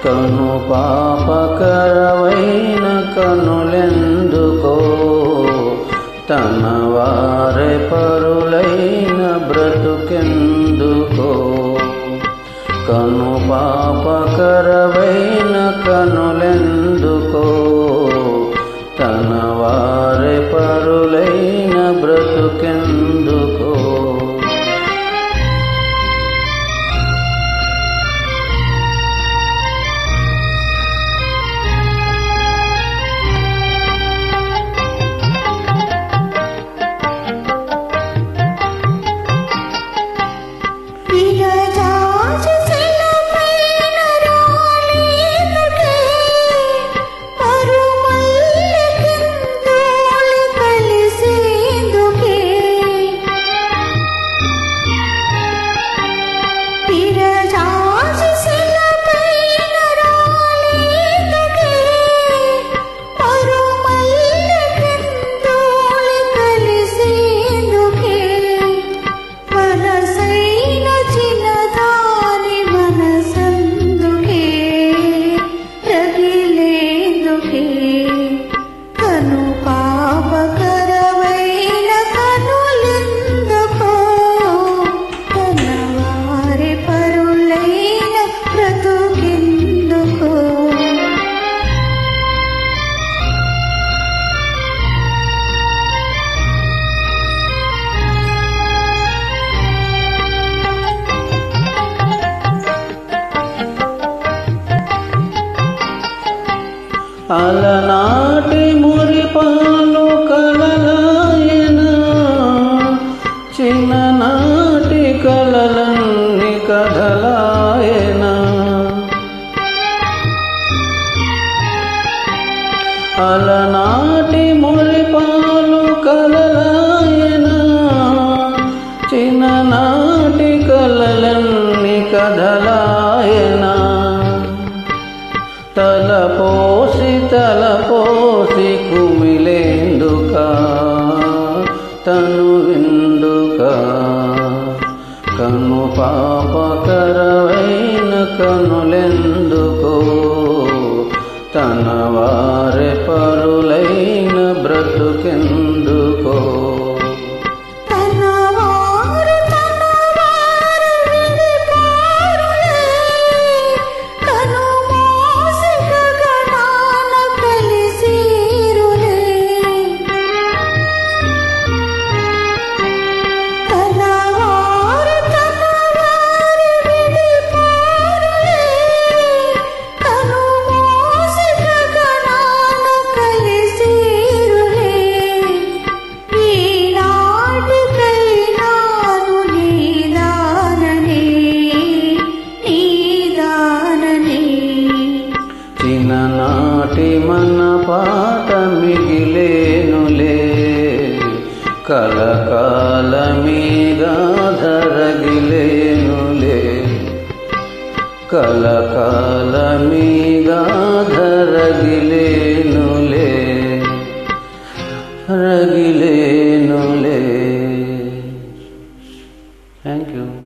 కను పాపకరవైన కనులెందుకో తన వారె పరులైన బ్రతుకెందుకో కను పాపకరవైన కనులెందుకో తన వారె పరులైన బ్రతుకెందుకో విరజాజి శిలపైన రాలేదుకే, మరుమల్లె కిందోలి కలిసేందుకే. విరజాజి శిలపైన రాలేదుకే, మరుమల్లె కిందోలి కలిసేందుకే. మనసైన చిన్నదాని మనసందుకే రగిలేందుకే కను పాపకరవైన కనులెందుకో తన వారి పరులైన బ్రతుకెందుకో అలనాటి మురిపాలు కలలాయన చిన్ననాటి కలలన్ని కథలాయన అలనాటి మురిపాలు కలలాయన చిన్ననాటి కలలన్ని కథలాయన తలపోసి తలపోసి కుమిలేందుక తను విందుక కను పాపకరవైన కనులెందుకో తన వారె పరులైన బ్రతుకెందుకో తన వారు తన వారు విడిపోరులే కను మోసి గగనాన కలిసిరులే తన వారు తన వారు విడిపోరులే కను మోసి గగనాన కలిసిరులే ఈనాటికైనాను నీదాననే నీదాననే చిన్ననాటి మన పాట మిగిలేనులే కలకాలమీగా ధరగిలేనులే కలకాలమీగా ధరగిలేనులే రగిలేనులే థ్యాంక్ యూ